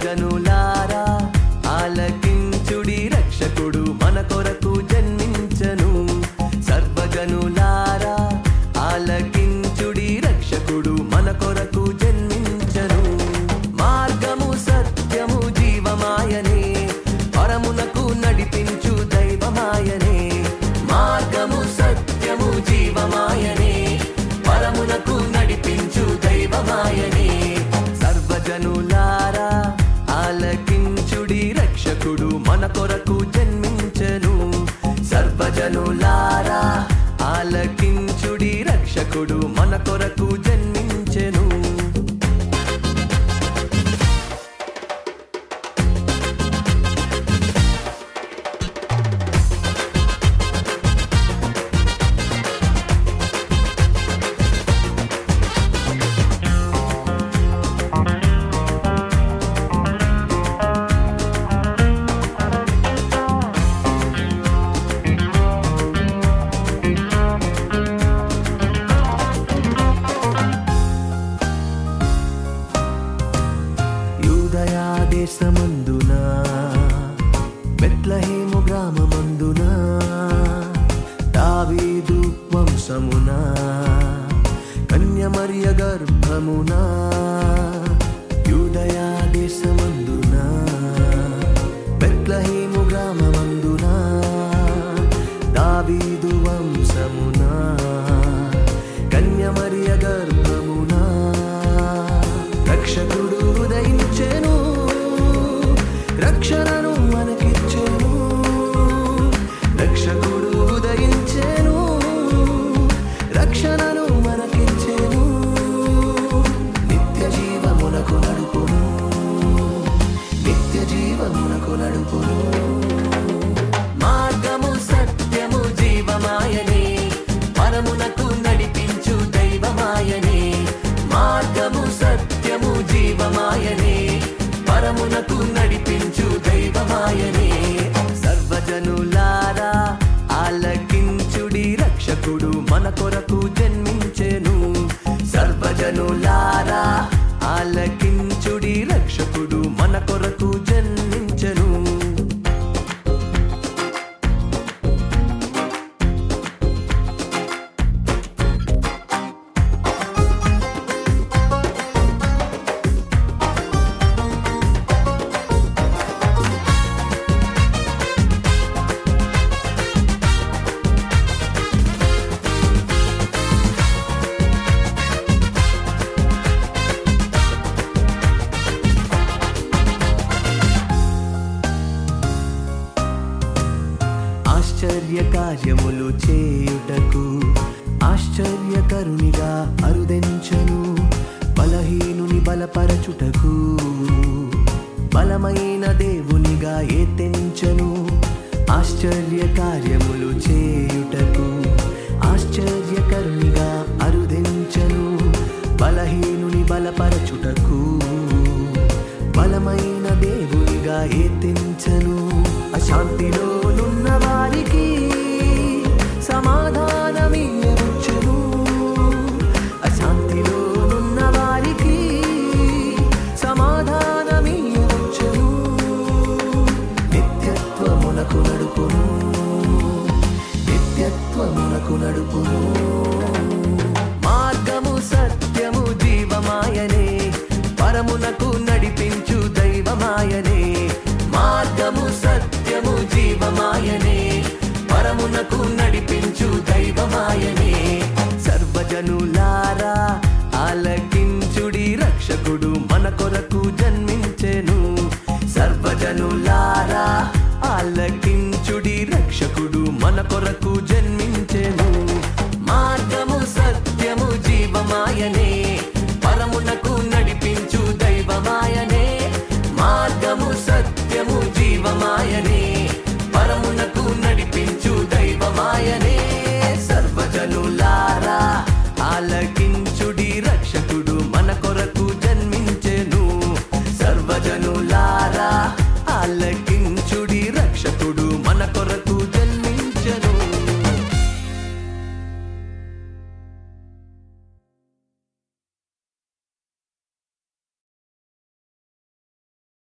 సర్వజనులారా ఆలకించుడి రక్షకుడు మన కొరకు జన్మించను సర్వజనులారా ఆలకించుడి రక్షకుడు మన కొరకు జన్మించను మార్గము సత్యము జీవమాయనే పరమునకు నడిపించు దైవమాయనే మార్గము సత్యము జీవమాయనే పరమునకు నడిపించు దైవమాయనే సర్వజనులారా ఆలకించుడి రక్షకుడు మన కొరకు జన్మించను సర్వజనులారా ఆలకించుడి రక్షకుడు మన కొరకు జన్మించెను యూదయా దేశమందున బెత్లహేము గ్రామమందున దావీదు వంశమున కన్యమర్య గర్భమున యూదయా దేశమందున బెత్లహేము గ్రామమందున దావీదు వంశమున కన్యమర్య గర్భమున రక్షకుడు ఉదయించెను రక్షణను మనకిచ్చెను రక్షకుడు ఉదయించెను రక్షణను మనకిచ్చెను నిత్య జీవమునకు నడుపును నిత్య జీవమునకు నడుపును మార్గము సత్యము జీవమాయనే పరమునకు నడిపించు దైవమాయనే మార్గము సత్యము జీవమాయనే పరమునకు నడిపించు దైవమాయనే సర్వజనులారా ఆలకించుడి రక్షకుడు మన కొరకు జన్మించెను సర్వజనులారా ఆలకించుడి రక్షకుడు మన కొరకు జన్మించెను ఆశ్చర్య కార్యములు చేయుటకు ఆశ్చర్యకరునిగా అరుదెంచను బలహీనుని బలపరచుటకు బలమైన దేవునిగా ఎత్తెంచను ఆశ్చర్య కార్యములు చేయుటకు ఆశ్చర్యకరునిగా అరుదెంచను బలహీనుని బలపరచుటకు బలమైన దేవునిగా ఎత్తించను అశాంతిలోనున్న వారికి సమాధానమియ్యవచ్చును అశాంతిలోనున్న వారికి సమాధానమియ్యవచ్చును నిత్యత్వమునకు నడుపును నిత్యత్వమునకు నడుపును మార్గము సత్యము జీవమాయనే పరమునకు నడిపించు దైవమాయనే మార్గము సత్యము జీవమాయనే పరమునకు నడిపించు దైవమాయనే సర్వజనులారా ఆలకించుడి రక్షకుడు మన కొరకు జన్మించెను సర్వజనులారా ఆలకించుడి రక్షకుడు మన కొరకు